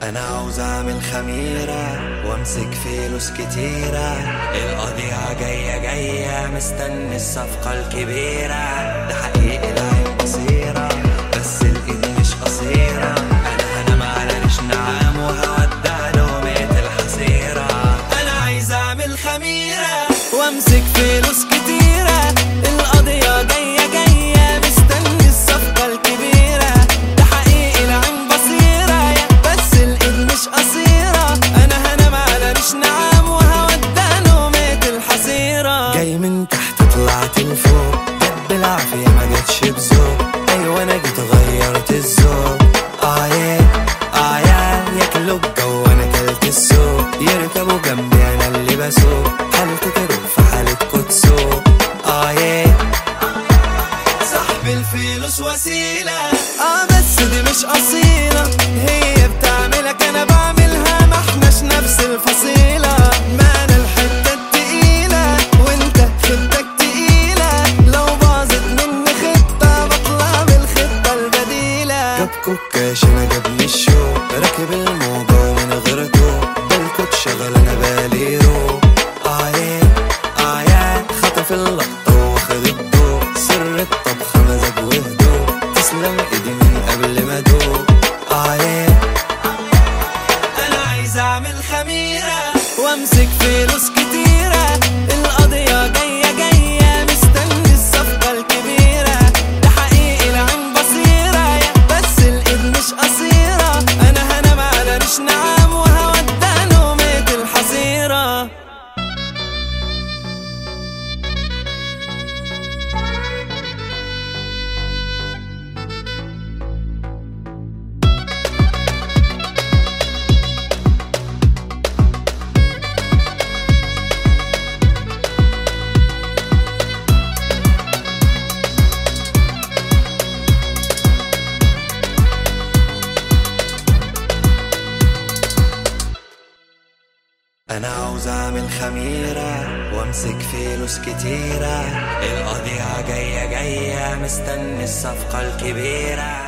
انا عاوز اعمل خميرة وامسك فلوس كتيرة القضية جاية جاية مستني الصفقة الكبيرة ده حقيقي العين بصيرة بس الايد مش قصيرة انا هنام على ريش نعام وهودع لقمة الحصيرة انا عايز اعمل خميرة وامسك فلوس كتيرة القضية جاية جاية مستني الصفقة الكبيرة ده حقيقي العين بصيرة بس الايد مش قصيرة انا هنام على ريش نعام وهودع لقمة الحصيرة جاي من تحت طلعت لفوق جت بالعافية ما جاتش بذوق ايوه انا جيت غيرت الذوق اه يا اه يا ياكلوا الجو انا كلت السوق يركبوا جنبي انا اللي بسوق حالتي تروح في حالة كتسوق اه يا صاحب الفلوس وسيلة اه بس دي مش أصيلة هي بتعملك أنا بعملها ما احناش نفس الفصيلة ما أنا الحتة التقيلة وأنت خطتك تقيلة لو باظت مني خطة بطلع بالخطة البديلة جاب كوكاش أنا جابني الشوق راكب الموضوع من غير ضوء بالكوت شغل أنا بالي روق آه يا آه يا خطف اللقطة واخد الضوء سر الطبخة مزاج وهدوء تسلم ايدي من قبل ما ادوق اه يا انا عايز اعمل خميرة وامسك فلوس كتيرة القضية جاية جاية مستني الصفقة الكبيرة ده حقيقي العين بصيرة بس الايد مش قصيرة انا هنام على ريش نعام وهودع نومة الحصيرة انا عاوز اعمل خميرة وامسك فلوس كتيرة القضية جاية جاية مستني الصفقة الكبيرة